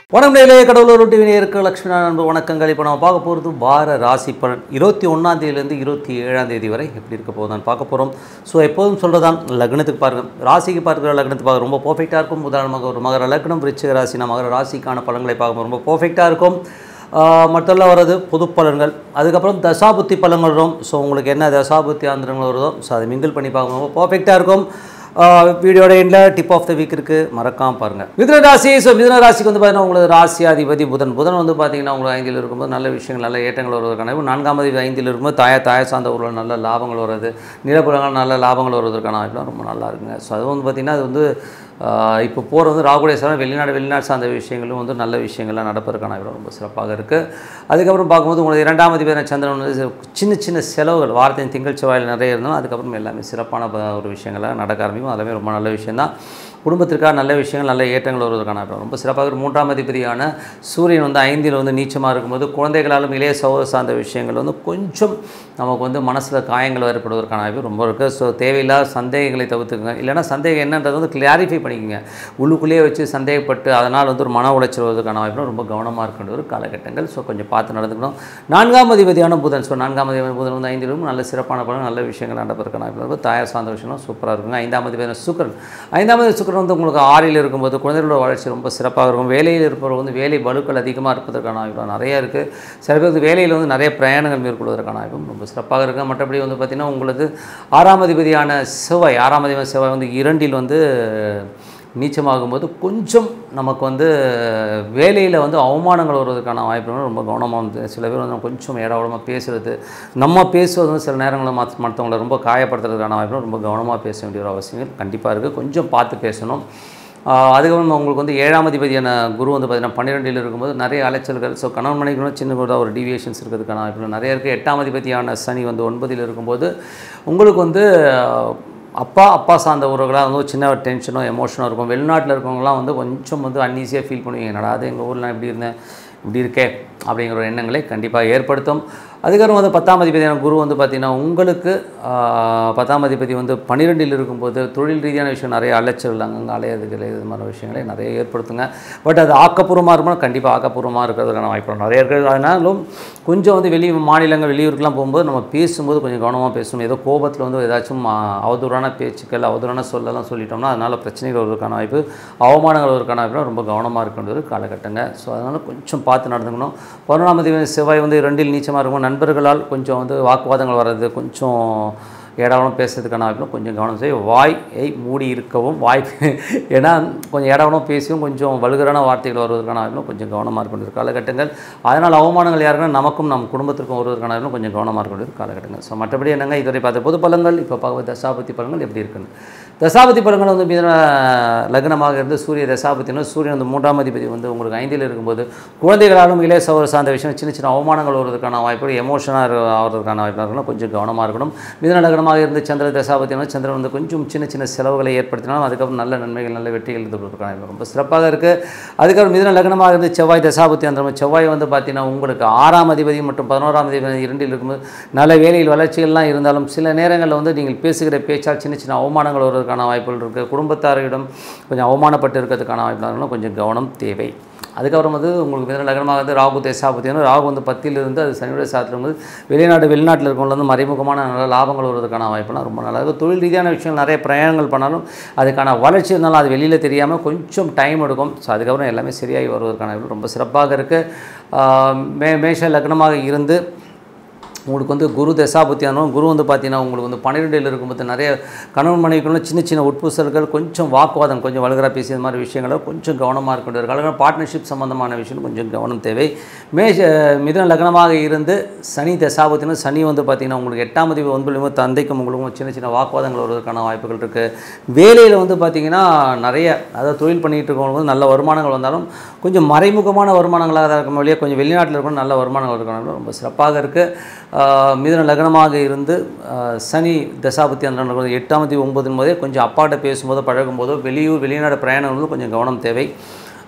வணக்கம் நேர்களே கடவுளூர் டிவி நேருக்கு லட்சுமி நண்பர் வணக்கங்கள் இப்போ நம்ம பார்க்க போகிறது வார ராசி பலன் இருபத்தி ஒன்றாம் தேதியிலேருந்து இருபத்தி ஏழாம் தேதி வரை எப்படி இருக்க போகுதுன்னு பார்க்க போகிறோம் ஸோ எப்போதும் சொல்கிறதான் லக்னத்துக்கு பாருங்கள் ராசிக்கு பார்க்குற லக்னத்துக்கு பார்க்க ரொம்ப பர்ஃபெக்டாக இருக்கும் உதாரணமாக ஒரு மகர லக்னம் விருச்சிக ராசினா மகர ராசிக்கான பலன்களை பார்க்கும்போது ரொம்ப பர்ஃபெக்டாக இருக்கும் மற்றெல்லாம் வர்றது பொது பலன்கள் அதுக்கப்புறம் தசாபுத்தி பலன்கள் வரும் ஸோ உங்களுக்கு என்ன தசாபுத்தி ஆந்திரங்கள் வருதோ ஸோ அதை மிங்கிள் பண்ணி பார்க்கும்போது ரொம்ப பர்ஃபெக்டாக இருக்கும் வீடியோட எண்டில் டிப் ஆஃப் த வீக் இருக்குது மறக்காம பாருங்கள் மிதுன ராசி ஸோ மிதுன ராசிக்கு வந்து பார்த்தீங்கன்னா உங்களுக்கு ராசியாதிபதி புதன் புதன் வந்து பார்த்தீங்கன்னா உங்களுக்கு ஐந்தில் இருக்கும்போது நல்ல விஷயங்கள் நல்ல ஏற்றங்கள் வருவதற்கான வாய்ப்பு. நான்காம் அதிபதி ஐந்தில் இருக்கும்போது தாய தாய சார்ந்த ஊரில் நல்ல லாபங்கள் வருது நிலப்புறங்கள் நல்ல லாபங்கள் வருவதற்கான வாய்ப்புலாம் ரொம்ப நல்லா இருக்குங்க ஸோ அது வந்து பார்த்திங்கன்னா அது வந்து ஆஹ் இப்போ போகிற வந்து ராகுடைய சாரம் வெளிநாடு வெளிநாடு சார்ந்த விஷயங்களும் வந்து நல்ல விஷயங்கள்லாம் நடப்பதற்கான வாய்ப்பு ரொம்ப சிறப்பாக இருக்குது அதுக்கப்புறம் பார்க்கும்போது உங்களுக்கு இரண்டாம் அதிபதி சந்திரன் வந்து சின்ன சின்ன செலவுகள் வாரத்தின் திங்கள் செவ்வாயில் நிறைய இருந்தாலும் அதுக்கப்புறம் எல்லாமே சிறப்பான ப- ஒரு விஷயங்கள்லாம் நடக்க ஆரம்பிக்கும் அதெல்லாமே ரொம்ப நல்ல விஷயம்தான் குடும்பத்திற்காக நல்ல விஷயங்கள் நல்ல ஏற்றங்கள் வருவதற்கான வாய்ப்பு ரொம்ப சிறப்பாக இருக்கு. மூன்றாம் அதிபதியான சூரியன் வந்து ஐந்தில் வந்து நீச்சமாக இருக்கும்போது குழந்தைகளாலும் இளைய சகோதர சார்ந்த விஷயங்கள் வந்து கொஞ்சம் நமக்கு வந்து மனசில் காயங்கள் ஏற்படுவதற்கான வாய்ப்பு ரொம்ப இருக்குது ஸோ தேவையில்லாத சந்தேகங்களை தவிர்த்துக்குங்க இல்லைன்னா சந்தேகம் என்னன்றது வந்து கிளாரிஃபை பண்ணிக்கோங்க உள்ளுக்குள்ளேயே வச்சு சந்தேகப்பட்டு அதனால் வந்து ஒரு மன உளைச்சல் வருவதற்கான வாய்ப்பு ரொம்ப கவனமாக இருக்கின்ற ஒரு காலகட்டங்கள் ஸோ கொஞ்சம் பார்த்து நடந்துக்கணும் நான்காம் அதிபதியான புதன் ஸோ நான்காம் அதிபதி புதன் வந்து ஐந்திலும் நல்ல சிறப்பான பலன் நல்ல விஷயங்கள் நடப்பதற்கான வாய்ப்பு இருக்கும் தாயார் சார்ந்த விஷயம்லாம் சூப்பராக இருக்குங்க ஐந்தாம் அதிபதியான சுக்கரன் ஐந்தாம் அதிபதி சுக்கரன் வந்து உங்களுக்கு ஆறில் இருக்கும்போது குழந்தைகளோட வளர்ச்சி ரொம்ப சிறப்பாக இருக்கும் வேலையில் இருப்பவர் வந்து வேலை பலுக்கள் அதிகமாக இருப்பதற்கான வாய்ப்பு நிறைய இருக்குது சில பேர் வந்து வேலையில் வந்து நிறைய பிரயாணங்கள் மேற்கொள்வதற்கான வாய்ப்பும் ரொம்ப சிறப்பாக இருக்குது மற்றபடி வந்து பார்த்திங்கன்னா உங்களுக்கு ஆறாம் அதிபதியான செவ்வாய் ஆறாம் அதிபதி செவ்வாய் வந்து இரண்டில் வந்து நீச்சமாகும்போது கொஞ்சம் நமக்கு வந்து வேலையில் வந்து அவமானங்கள் வருவதற்கான வாய்ப்புகள் ரொம்ப கவனமாக வந்து சில பேர் வந்து கொஞ்சம் ஏடாவடமாக பேசுகிறது நம்ம பேசுவது வந்து சில நேரங்களில் மற்ற மற்றவங்களை ரொம்ப காயப்படுத்துறதுக்கான வாய்ப்புகள் ரொம்ப கவனமாக பேச வேண்டிய ஒரு அவசியம் கண்டிப்பாக இருக்குது கொஞ்சம் பார்த்து பேசணும் ஆஹ் அதுக்கப்புறம் உங்களுக்கு வந்து ஏழாம் அதிபதியான குரு வந்து பார்த்தீங்கன்னா பன்னிரெண்டில் இருக்கும்போது நிறைய அலைச்சல்கள் ஸோ கணவன் மனைவிகளும் சின்ன கூட ஒரு டிவியேஷன்ஸ் இருக்கிறதுக்கான வாய்ப்புகள் நிறைய இருக்குது எட்டாம் அதிபதியான சனி வந்து ஒன்பதில் இருக்கும்போது உங்களுக்கு வந்து ஆஹ், அப்பா அப்பா சார்ந்த உறவுகளாக வந்து ஒரு சின்ன ஒரு டென்ஷனோ எமோஷனோ இருக்கும் வெளிநாட்டில் இருக்கவங்களாம் வந்து கொஞ்சம் வந்து அன்ஈஸியாக ஃபீல் பண்ணுவீங்க என்னடா அது எங்கள் ஊரில் இப்படி இருந்தேன் இப்படி இருக்கே அப்படிங்கிற ஒரு எண்ணங்களை கண்டிப்பாக ஏற்படுத்தும் அதுக்கப்புறம் வந்து பத்தாம் அதிபதியான குரு வந்து பார்த்திங்கன்னா உங்களுக்கு ஆஹ், பத்தாம் அதிபதி வந்து பன்னிரெண்டில் இருக்கும்போது தொழில் ரீதியான விஷயம் நிறைய அலைச்சல் அங்கங்கே அலையிறதுக்கு இது மாதிரி விஷயங்களை நிறைய ஏற்படுத்துங்க பட் அது ஆக்கப்பூர்வமாக இருக்கணும் கண்டிப்பாக ஆக்கப்பூர்வமாக இருக்கிறதுக்கான வாய்ப்பு நிறைய இருக்குது அதனாலும் கொஞ்சம் வந்து வெளி மாநிலங்கள் வெளியூருக்குலாம் போகும்போது நம்ம பேசும்போது கொஞ்சம் கவனமாக பேசணும் ஏதோ கோபத்தில் வந்து ஏதாச்சும் ஆஹ், அவதூறான பேச்சுக்கள் அவதூறான சொல்லலாம் சொல்லிட்டோம்னா அதனால் பிரச்சனைகள் வருவதற்கான வாய்ப்பு அவமானங்கள் வருவதற்கான வாய்ப்பு ரொம்ப கவனமாக இருக்கின்றது காலகட்டங்க ஸோ அதனால் கொஞ்சம் பார்த்து நடந்துக்கணும் பௌர்ணாமதி செவ்வாய் வந்து ரெண்டில் நீச்சமாக இருக்கும் நண்பர்களால் கொஞ்சம் வந்து வாக்குவாதங்கள் வர்றது கொஞ்சம் ஏடாவணம் பேசுறதுக்கான வாய்ப்பும் கொஞ்சம் கவனம் செய்ய வாயை மூடி இருக்கவும் வாய்ப்பு ஏன்னா கொஞ்சம் ஏடாவணம் பேசியும் கொஞ்சம் வலுகரான வார்த்தைகள் வருவதற்கான வாய்ப்பும் கொஞ்சம் கவனமாக இருக்க வேண்டிய காலகட்டங்கள் அதனால் அவமானங்கள் யாருன்னா நமக்கும் நம் குடும்பத்திற்கும் வருவதற்கான வாய்ப்பும் கொஞ்சம் கவனமாக இருக்க வேண்டிய காலகட்டங்கள் ஸோ மற்றபடி என்னங்க இதுவரை பார்த்த பொது பலன்கள் இப்போ பார்க்க தசாபதி பலன்கள் எப்படி இருக்குன்னு தசாபதி பலன்கள் வந்து மிதன லக்னமாக இருந்து சூரிய தசாபத்தினா சூரியன் வந்து மூன்றாம் அதிபதி வந்து உங்களுக்கு ஐந்தில் இருக்கும்போது குழந்தைகளாலும் இளைய சகோதர சார்ந்த விஷயம் சின்ன சின்ன அவமானங்கள் வருவதற்கான வாய்ப்பு எமோஷனாக ஆகிறதுக்கான வாய்ப்பு இருக்கணும் கொஞ்சம் கவனமாக இருக்கணும் மிதன லக்னமாக இருந்து சந்திர தசாபத்தினா சந்திரன் வந்து கொஞ்சம் சின்ன சின்ன செலவுகளை ஏற்படுத்தினாலும் அதுக்கப்புறம் நல்ல நன்மைகள் நல்ல வெற்றிகள் இருப்பதற்கான வாய்ப்பு ரொம்ப சிறப்பாக இருக்குது அதுக்கப்புறம் மிதன லக்னமாக இருந்து செவ்வாய் தசாபத்தி அந்த செவ்வாய் வந்து பார்த்தீங்கன்னா உங்களுக்கு ஆறாம் அதிபதி மற்றும் பதினோராம் அதிபதி இரண்டில் இருக்கும்போது நல்ல வேலையில் வளர்ச்சிகள்லாம் இருந்தாலும் சில நேரங்களில் வந்து நீங்கள் பேசுகிற பேச்சால் சின்ன சின்ன அவமானங்கள் வருவதற்கான வாய்ப்புகள் இருக்குது குடும்பத்தாரிடம் கொஞ்சம் அவமானப்பட்டு இருக்கிறதுக்கான வாய்ப்புகள் கொஞ்சம் கவனம் தேவை அதுக்கப்புறம் வந்து உங்களுக்கு மிதன லக்னமாக வந்து ராகு தேசாபத்தியான ராகு வந்து பத்தில் இருந்து அது சனியுடைய சாத்தில் வந்து வெளிநாடு வெளிநாட்டில் இருக்கவங்க வந்து மறைமுகமான நல்ல லாபங்கள் வருவதற்கான வாய்ப்புலாம் ரொம்ப நல்லா இருக்குது தொழில் ரீதியான விஷயங்கள் நிறைய பிரயாணங்கள் பண்ணாலும் அதுக்கான வளர்ச்சி இருந்தாலும் அது வெளியில் தெரியாமல் கொஞ்சம் டைம் எடுக்கும் ஸோ அதுக்கப்புறம் எல்லாமே சரியாகி வருவதற்கான வாய்ப்பு ரொம்ப சிறப்பாக இருக்குது மே மேஷ லக்னமாக இருந்து உங்களுக்கு வந்து குரு தசாபத்தியானோம் குரு வந்து பார்த்தீங்கன்னா உங்களுக்கு வந்து பன்னிரெண்டில் இருக்கும்போது நிறைய கணவன் மனைவிக்குள்ள சின்ன சின்ன உட்பூசல்கள் கொஞ்சம் வாக்குவாதம் கொஞ்சம் வல்கராக பேசிய மாதிரி விஷயங்கள கொஞ்சம் கவனமாக இருக்க வேண்டிய காலங்கள் பார்ட்னர்ஷிப் சம்மந்தமான விஷயம் கொஞ்சம் கவனம் தேவை மேஷ மிதன லக்னமாக இருந்து சனி தசாபத்தினா சனி வந்து பார்த்தீங்கன்னா உங்களுக்கு எட்டாம் தேதி ஒன்பது தந்தைக்கும் உங்களுக்கும் சின்ன சின்ன வாக்குவாதங்கள் வருவதற்கான வாய்ப்புகள் இருக்குது வேலையில் வந்து பார்த்தீங்கன்னா நிறைய அதாவது தொழில் பண்ணிகிட்டு இருக்கவங்களுக்கு வந்து நல்ல வருமானங்கள் வந்தாலும் கொஞ்சம் மறைமுகமான வருமானங்களாக தான் இருக்கும் வழியாக கொஞ்சம் வெளிநாட்டில் இருக்கணும் நல்ல வருமானங்கள் இருக்கணும் ரொம்ப சிறப்பாக இருக்குது மிதன லக்னமாக இருந்து ஆஹ், சனி தசாபத்தி அந்த நடக்கும். எட்டாம் தேதி ஒன்பது போதே கொஞ்சம் அப்பாட்ட பேசும்போதோ பழகும்போதோ வெளியூர் வெளிநாடு பிரயாணங்களும் கொஞ்சம் கவனம் தேவை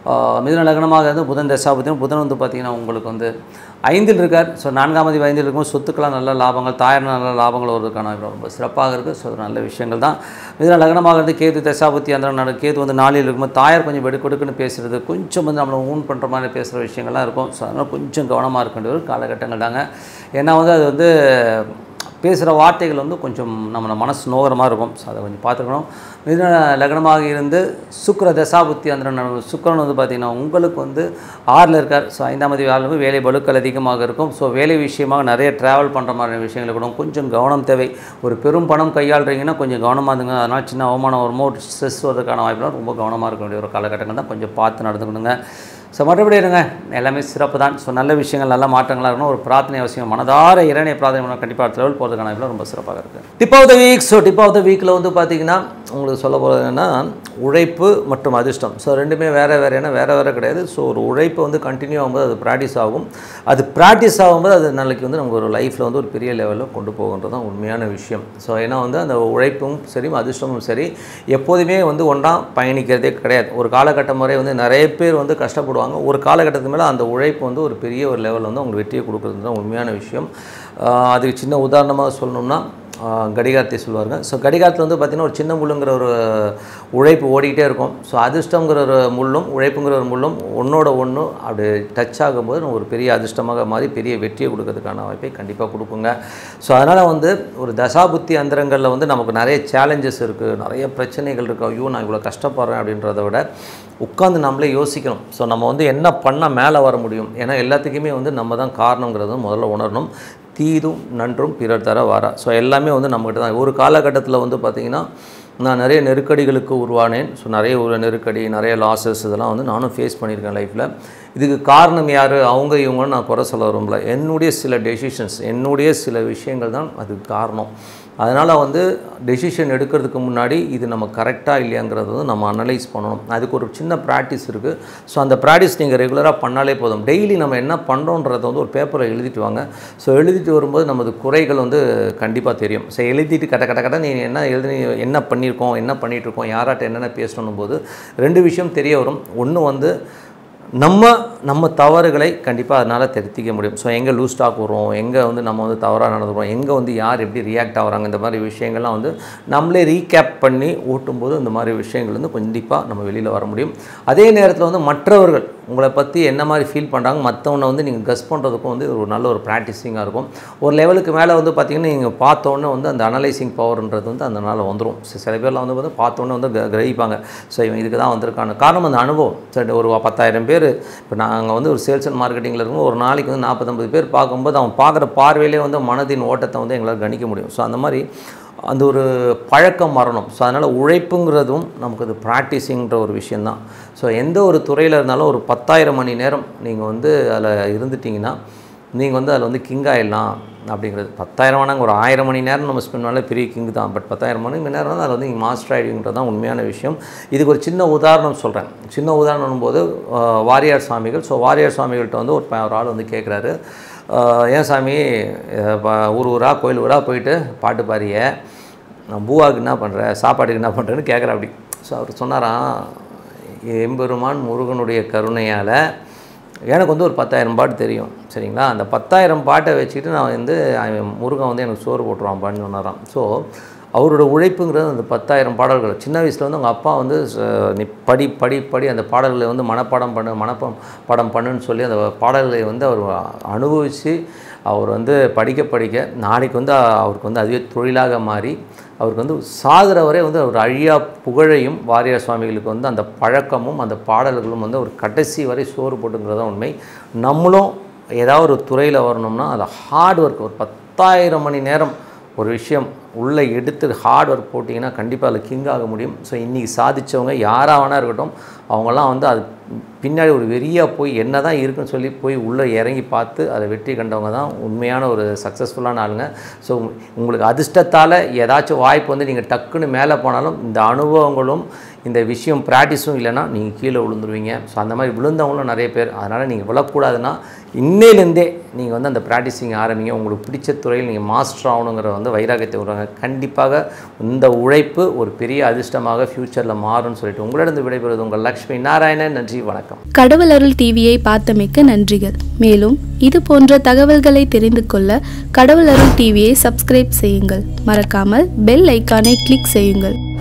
ஆஹ் மிதுன லக்னமாக இருந்து புதன் தசாபத்தியும் புதன் வந்து பார்த்திங்கன்னா உங்களுக்கு வந்து ஐந்தில் இருக்கார் ஸோ நான்காம் அதிபதி ஐந்தில் இருக்கும் சொத்துக்கெல்லாம் நல்ல லாபங்கள் தாயார் நல்ல லாபங்கள் வருவதற்கான வாய்ப்பு ரொம்ப சிறப்பாக இருக்குது ஸோ நல்ல விஷயங்கள் தான் மிதுன லக்னமாக இருந்து கேது தசாபத்தி அந்த நட கேது வந்து நாளில் இருக்கும்போது தாயார் கொஞ்சம் வெடுக்கொடுக்குன்னு பேசுகிறது கொஞ்சம் வந்து நம்மளை ஊன் பண்ணுற மாதிரி பேசுகிற விஷயங்கள்லாம் இருக்கும் ஸோ அதனால் கொஞ்சம் கவனமாக இருக்க வேண்டிய ஒரு காலகட்டங்கள் தாங்க ஏன்னா வந்து அது வந்து பேசுகிற வார்த்தைகள் வந்து கொஞ்சம் நம்ம மனசு நோகிற மாதிரி இருக்கும் ஸோ அதை கொஞ்சம் பார்த்துக்கணும் மிதுன லக்னமாக இருந்து சுக்கிர தசாபுத்தி அந்த சுக்கிரன் வந்து பார்த்திங்கன்னா உங்களுக்கு வந்து ஆறில் இருக்கார் ஸோ ஐந்தாம் தேதி ஆளுமே வேலை பலுக்கள் அதிகமாக இருக்கும் ஸோ வேலை விஷயமாக நிறைய ட்ராவல் பண்ணுற மாதிரி விஷயங்கள் கூட கொஞ்சம் கவனம் தேவை ஒரு பெரும் பணம் கையாளுறீங்கன்னா கொஞ்சம் கவனமாக இருந்துங்க அதனால் சின்ன அவமானம் வருமோ ஸ்ட்ரெஸ் வரதுக்கான வாய்ப்புலாம் ரொம்ப கவனமாக இருக்க வேண்டிய ஒரு காலகட்டங்கள் தான் கொஞ்சம் பார்த்து நடந்துக்கணுங்க ஸோ மற்றபடி இருங்க எல்லாமே சிறப்பு தான் ஸோ நல்ல விஷயங்கள் நல்ல மாற்றங்களாக இருக்கணும் ஒரு பிரார்த்தனை அவசியம் மனதார இறைவனை பிரார்த்தனை பண்ண கண்டிப்பாக அடுத்த லெவல் போகிறதுக்கான வாய்ப்புலாம் ரொம்ப சிறப்பாக இருக்குது tip of the week so tip of the வீக்கில் வந்து பார்த்தீங்கன்னா உங்களுக்கு சொல்ல போகிறது என்னன்னா உழைப்பு மற்றும் அதிர்ஷ்டம் ஸோ ரெண்டுமே வேறு வேறு ஏன்னா வேறு வேறு கிடையாது ஸோ ஒரு உழைப்பு வந்து கண்டினியூ ஆகும்போது அது ப்ராக்டிஸ் ஆகும் அது ப்ராக்டிஸ் ஆகும்போது அது நாளைக்கு வந்து நமக்கு ஒரு லைஃப்பில் வந்து ஒரு பெரிய லெவலில் கொண்டு போகின்றது தான் உண்மையான விஷயம் ஸோ ஏன்னா வந்து அந்த உழைப்பும் சரி அதிர்ஷ்டமும் சரி எப்போதுமே வந்து ஒன்றா பயணிக்கிறதே கிடையாது ஒரு காலகட்டம் வரை வந்து நிறைய பேர் வந்து கஷ்டப்படுவாங்க ஒரு காலகட்டத்துக்கு மேலே அந்த உழைப்பு வந்து ஒரு பெரிய ஒரு லெவலில் வந்து அவங்களுக்கு வெற்றியை கொடுக்குறது தான் உண்மையான விஷயம் ஆஹ் அதுக்கு சின்ன உதாரணமாக சொல்லணும்னா ஆஹ் கடிகாரத்தை சொல்லுவாங்க ஸோ கடிகாரத்தில் வந்து பார்த்திங்கன்னா ஒரு சின்ன முள்ளுங்கிற ஒரு உழைப்பு ஓடிக்கிட்டே இருக்கும் ஸோ அதிர்ஷ்டங்கிற ஒரு முள்ளும் உழைப்புங்கிற ஒரு முள்ளும் ஒன்றோட ஒன்று அப்படி டச் ஆகும்போது நம்ம ஒரு பெரிய அதிர்ஷ்டமாக மாறி பெரிய வெற்றியை கொடுக்கறதுக்கான வாய்ப்பை கண்டிப்பாக கொடுக்குங்க ஸோ அதனால் வந்து ஒரு தசாபுத்தி அந்தரங்களில் வந்து நமக்கு நிறைய சேலஞ்சஸ் இருக்குது நிறைய பிரச்சனைகள் இருக்குது ஐயோ நான் இவ்வளோ கஷ்டப்படுறேன் அப்படின்றத விட உட்காந்து நம்மளே யோசிக்கணும் ஸோ நம்ம வந்து என்ன பண்ணால் மேலே வர முடியும் ஏன்னா எல்லாத்துக்குமே வந்து நம்ம தான் காரணங்கிறத முதல்ல உணரணும் தீதும் நன்றும் பிறர் தர வாரா ஸோ எல்லாமே வந்து நம்மகிட்ட தான் ஒரு காலகட்டத்தில் வந்து பார்த்திங்கன்னா நான் நிறைய நெருக்கடிகளுக்கு உருவானேன் ஸோ நிறைய ஒரு நெருக்கடி நிறைய லாஸஸ் இதெல்லாம் வந்து நானும் ஃபேஸ் பண்ணியிருக்கேன் லைஃப்பில் இதுக்கு காரணம் யார் அவங்க இவங்கன்னு நான் குறை சொல்ல விரும்பல என்னுடைய சில டெசிஷன்ஸ் என்னுடைய சில விஷயங்கள் தான் அதுக்கு காரணம் அதனால் வந்து டெசிஷன் எடுக்கிறதுக்கு முன்னாடி இது நம்ம கரெக்டாக இல்லையாங்கிறத வந்து நம்ம அனலைஸ் பண்ணணும் அதுக்கு ஒரு சின்ன ப்ராக்டிஸ் இருக்குது ஸோ அந்த ப்ராக்டிஸ் நீங்கள் ரெகுலராக பண்ணாலே போதும் டெய்லி நம்ம என்ன பண்ணுறோன்றதை வந்து ஒரு பேப்பரில் எழுதிட்டு வாங்க ஸோ எழுதிட்டு வரும்போது நமது குறைகள் வந்து கண்டிப்பாக தெரியும் ஸோ எழுதிட்டு கட்ட கட்ட கட்ட நீ என்ன எழுதி என்ன பண்ணியிருக்கோம் என்ன பண்ணிகிட்டு இருக்கோம் யாராட்ட என்னென்ன பேசணும் போது ரெண்டு விஷயம் தெரிய வரும் ஒன்று வந்து நம்ம நம்ம தவறுகளை கண்டிப்பாக அதனால் திருத்திக்க முடியும் ஸோ எங்கே லூஸ் ஸ்டாக் வரும் எங்கே வந்து நம்ம வந்து தவறாக நடந்துக்கிறோம் எங்கே வந்து யார் எப்படி ரியாக்ட் ஆகுறாங்க இந்த மாதிரி விஷயங்கள்லாம் வந்து நம்மளே ரீகேப் பண்ணி ஓட்டும்போது இந்த மாதிரி விஷயங்கள் வந்து கண்டிப்பாக நம்ம வெளியில் வர முடியும் அதே நேரத்தில் வந்து மற்றவர்கள் உங்களை பற்றி என்ன மாதிரி ஃபீல் பண்ணுறாங்க மற்றவனை வந்து நீங்கள் கஸ் பண்ணுறதுக்கும் வந்து ஒரு நல்ல ஒரு ப்ராக்டிஸிங்காக இருக்கும் ஒரு லெவலுக்கு மேலே வந்து பார்த்திங்கன்னா நீங்கள் பார்த்தோன்னே வந்து அந்த அனலைசிங் பவர்ன்றது வந்து அந்த நாள் வந்துடும் சில பேர்லாம் வந்து வந்து பார்த்தோன்னே வந்து க- கிரகிப்பாங்க ஸோ இவன் இதுக்கு தான் வந்திருக்கான காரணம் அந்த அனுபவம் சரி ஒரு பத்தாயிரம் பேர் இப்போ நாங்கள் வந்து ஒரு சேல்ஸ் அண்ட் மார்க்கெட்டிங்கில் இருக்கும் ஒரு நாளைக்கு வந்து நாற்பத்தொம்பது பேர் பார்க்கும்போது அவன் பார்க்குற பார்வையிலே வந்து மனதின் ஓட்டத்தை வந்து எங்களால் கணிக்க முடியும் ஸோ அந்த மாதிரி அந்த ஒரு பழக்கம் வரணும் ஸோ அதனால் உழைப்புங்கிறதும் நமக்கு அது ப்ராக்டிஸிங்கிற ஒரு விஷயந்தான் ஸோ எந்த ஒரு துறையில் இருந்தாலும் ஒரு பத்தாயிரம் மணி நேரம் நீங்கள் வந்து அதில் இருந்துட்டிங்கன்னா நீங்கள் வந்து அதில் வந்து கிங் ஆயிடலாம் அப்படிங்கிறது பத்தாயிரம் வேணாங்க ஒரு ஆயிரம் மணி நேரம் நம்ம ஸ்பெண்ட் பண்ணாலே பெரிய கிங் தான் பட் பத்தாயிரம் மணி நேரம் தான் அதில் வந்து நீங்கள் மாஸ்டர் ஆகிடுங்கிறது தான் உண்மையான விஷயம் இதுக்கு ஒரு சின்ன உதாரணம் சொல்கிறேன் சின்ன உதாரணம் போது ஆஹ், வாரியார் சுவாமிகள் ஸோ வாரியார் சுவாமிகள்கிட்ட வந்து ஒரு ப- ஒரு ஆள் வந்து கேட்குறாரு ஏன் சாமி அஹ், ப- ஊர் ஊராக கோயில் ஊராக போயிட்டு பாட்டு பாரிய நான் பூவாவுக்கு என்ன பண்ணுற சாப்பாட்டுக்கு என்ன பண்ணுறேன்னு கேட்குற அப்படி ஸோ அவர் சொன்னாராம் எம்பெருமான் முருகனுடைய கருணையால் எனக்கு வந்து ஒரு பத்தாயிரம் பாட்டு தெரியும் சரிங்களா அந்த பத்தாயிரம் பாட்டை வச்சுக்கிட்டு நான் வந்து அவன் முருகன் வந்து எனக்கு சோறு போட்டுருவான்ப்பான்னு சொன்னாராம் ஸோ அவரோட உழைப்புங்கிறது அந்த பத்தாயிரம் பாடல்கள் சின்ன வயசில் வந்து அவங்க அப்பா வந்து ச- நீ படி படி படி அந்த பாடல்களை வந்து மனப்பாடம் பண்ணு மனப்பம் பாடம் பண்ணுன்னு சொல்லி அந்த பாடல்களை வந்து அவர் அனுபவித்து அவர் வந்து படிக்க படிக்க நாளைக்கு வந்து அவருக்கு வந்து அதுவே தொழிலாக மாறி அவருக்கு வந்து சாகிற வரை வந்து அவர் அழியா புகழையும் வாரியார் சுவாமிகளுக்கு வந்து அந்த பழக்கமும் அந்த பாடல்களும் வந்து ஒரு கடைசி வரை சோறு போட்டுங்கிறதா உண்மை நம்மளும் ஏதாவது ஒரு துறையில் வரணும்னா அது ஹார்ட் ஒர்க் ஒரு பத்தாயிரம் மணி நேரம் ஒரு விஷயம் உள்ளே எடுத்து ஹார்ட் ஒர்க் போட்டிங்கன்னா கண்டிப்பாக அதில் கிங் ஆக முடியும் ஸோ இன்றைக்கி சாதிச்சவங்க யாராக வேணா இருக்கட்டும் அவங்கெல்லாம் வந்து அது பின்னாடி ஒரு வெறியாக போய் என்ன தான் இருக்குன்னு சொல்லி போய் உள்ளே இறங்கி பார்த்து அதை வெற்றி கண்டவங்க தான் உண்மையான ஒரு சக்ஸஸ்ஃபுல்லான ஆளுங்க ஸோ உங்களுக்கு அதிர்ஷ்டத்தால் ஏதாச்சும் வாய்ப்பு வந்து நீங்கள் டக்குன்னு மேலே போனாலும் இந்த அனுபவங்களும் இந்த விஷயம் ப்ராக்டிஸும் இல்லைன்னா நீங்கள் கீழே விழுந்துருவீங்க ஸோ அந்த மாதிரி விழுந்தவங்களும் நிறைய பேர் அதனால் நீங்கள் விழக்கூடாதுன்னா இன்னையிலேருந்தே நீங்கள் வந்து அந்த ப்ராக்டிஸிங் ஆரம்பிங்க உங்களுக்கு பிடிச்ச துறையில் நீங்கள் மாஸ்டர் ஆகணுங்கிற வந்து வைராகத்தை விடுறாங்க கண்டிப்பாக இந்த உழைப்பு ஒரு பெரிய அதிர்ஷ்டமாக ஃப்யூச்சரில் மாறும்னு சொல்லிட்டு உங்களிடம் விடைபெறுவது உங்கள் லக்ஷ்மி நாராயணன் நன்றி வணக்கம் கடவுள் அருள் டிவியை பார்த்தமைக்கு நன்றிகள் மேலும் இது போன்ற தகவல்களை தெரிந்து கொள்ள கடவுள் அருள் டிவியை சப்ஸ்கிரைப் செய்யுங்கள் மறக்காமல் பெல் ஐக்கானை கிளிக் செய்யுங்கள்